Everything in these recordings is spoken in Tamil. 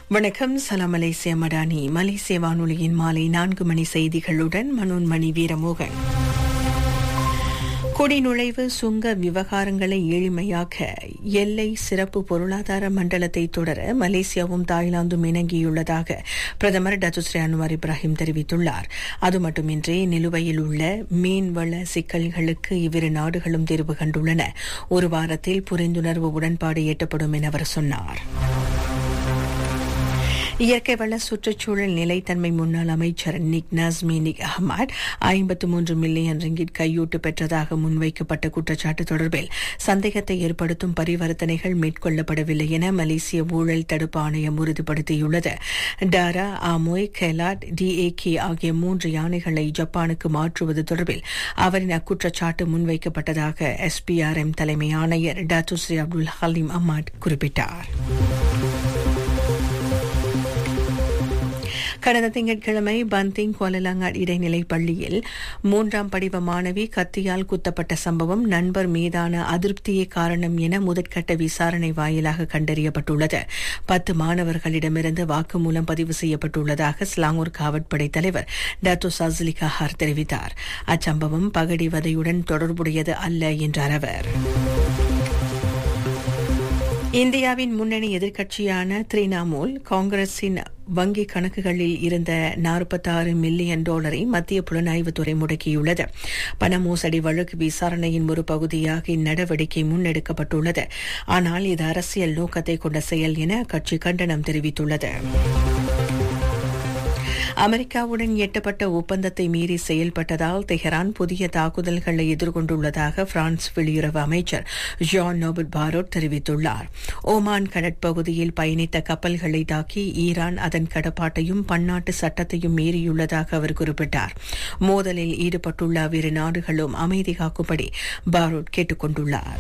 வணக்கம் சலாம் மலேசிய மடானி மலேசிய வானொலியின் மாலை நான்கு மணி செய்திகளுடன் மனோன்மணி வீரமோகன் குடிநுழைவு சுங்க விவகாரங்களை எளிமையாக்க எல்லை சிறப்பு பொருளாதார மண்டலத்தை தொடர மலேசியாவும் தாய்லாந்தும் இணங்கியுள்ளதாக பிரதமர் டத்துஸ்ரீ அன்வார் இப்ராஹிம் தெரிவித்துள்ளார் அது மட்டுமின்றி நிலுவையில் உள்ள மீன்வள சிக்கல்களுக்கு இவ்விரு நாடுகளும் தீர்வு கண்டுள்ளன ஒரு வாரத்தில் புரிந்துணர்வு உடன்பாடு எட்டப்படும் என அவர் சொன்னார் இயற்கை வள சுற்றுச்சூழல் நிலைத்தன்மை முன்னாள் அமைச்சர் நிக் நஸ்மி நிக் அஹ்மத் ஐம்பத்து மூன்று மில்லியன் ரிங்கிட் கையூட்டு பெற்றதாக முன்வைக்கப்பட்ட குற்றச்சாட்டு தொடர்பில் சந்தேகத்தை ஏற்படுத்தும் பரிவர்த்தனைகள் மேற்கொள்ளப்படவில்லை என மலேசிய ஊழல் தடுப்பு ஆணையம் உறுதிப்படுத்தியுள்ளது டாரா ஆமோய் கெலாட் டிஏகே ஆகிய மூன்று யானைகளை ஜப்பானுக்கு மாற்றுவது தொடர்பில் அவரின் அக்குற்றச்சாட்டு முன்வைக்கப்பட்டதாக எஸ்பிஆர்எம் தலைமை ஆணையர் டாத்துஸ்ரீ அப்துல் ஹலீம் அஹ்மத் குறிப்பிட்டார் கடந்த திங்கட்கிழமை பந்திங் கோலலங்காட் இடைநிலை பள்ளியில் மூன்றாம் படிவ மாணவி கத்தியால் குத்தப்பட்ட சம்பவம் நண்பர் மீதான அதிருப்தியே காரணம் என முதற்கட்ட விசாரணை வாயிலாக கண்டறியப்பட்டுள்ளது பத்து மாணவர்களிடமிருந்து வாக்குமூலம் பதிவு செய்யப்பட்டுள்ளதாக ஸ்லாங்கூர் காவற்படை தலைவர் டாத்தோ சஸ்லிகா ஹார் தெரிவித்தார் அச்சம்பவம் பகடிவதையுடன் தொடர்புடையது அல்ல என்றார் அவர் இந்தியாவின் முன்னணி எதிர்க்கட்சியான திரிணாமுல் காங்கிரசின் வங்கி கணக்குகளில் இருந்த நாற்பத்தாறு மில்லியன் டாலரை மத்திய புலனாய்வுத்துறை முடக்கியுள்ளது பண மோசடி வழக்கு விசாரணையின் ஒரு பகுதியாக இந்நடவடிக்கை முன்னெடுக்கப்பட்டுள்ளது ஆனால் இது அரசியல் நோக்கத்தை கொண்ட செயல் என அக்கட்சி கண்டனம் தெரிவித்துள்ளது அமெரிக்காவுடன் எட்டப்பட்ட ஒப்பந்தத்தை மீறி செயல்பட்டதால் தெஹரான் புதிய தாக்குதல்களை எதிர்கொண்டுள்ளதாக பிரான்ஸ் வெளியுறவு அமைச்சர் ஜான் நோபல் பாரோட் தெரிவித்துள்ளார் ஓமான் கடற்பகுதியில் பயணித்த கப்பல்களை தாக்கி ஈரான் அதன் கடப்பாட்டையும் பன்னாட்டு சட்டத்தையும் மீறியுள்ளதாக அவர் குறிப்பிட்டார் மோதலில் ஈடுபட்டுள்ள அவ்விரு நாடுகளும் அமைதி காக்கும்படி பாரோட் கேட்டுக் கொண்டுள்ளார்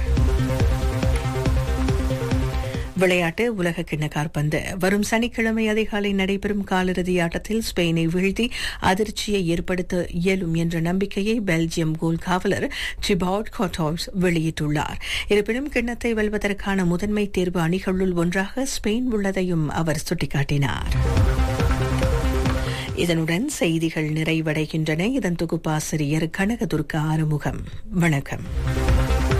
விளையாட்டு உலக கிண்ண காற்பந்து வரும் சனிக்கிழமை அதிகாலை நடைபெறும் காலிறுதி ஆட்டத்தில் ஸ்பெயினை வீழ்த்தி அதிர்ச்சியை ஏற்படுத்த இயலும் என்ற நம்பிக்கையை பெல்ஜியம் கோல் காவலர் டிபாட் கோட்டாவ்ஸ் வெளியிட்டுள்ளார் இருப்பினும் கிண்ணத்தை வெல்வதற்கான முதன்மை தேர்வு அணிகளுள் ஒன்றாக ஸ்பெயின் உள்ளதையும் அவர் சுட்டிக்காட்டினார் இதனுடன் செய்திகள் நிறைவடைகின்றன இதன் தொகுப்பாசிரியர் கனகதுர்கா ஆறுமுகம் வணக்கம்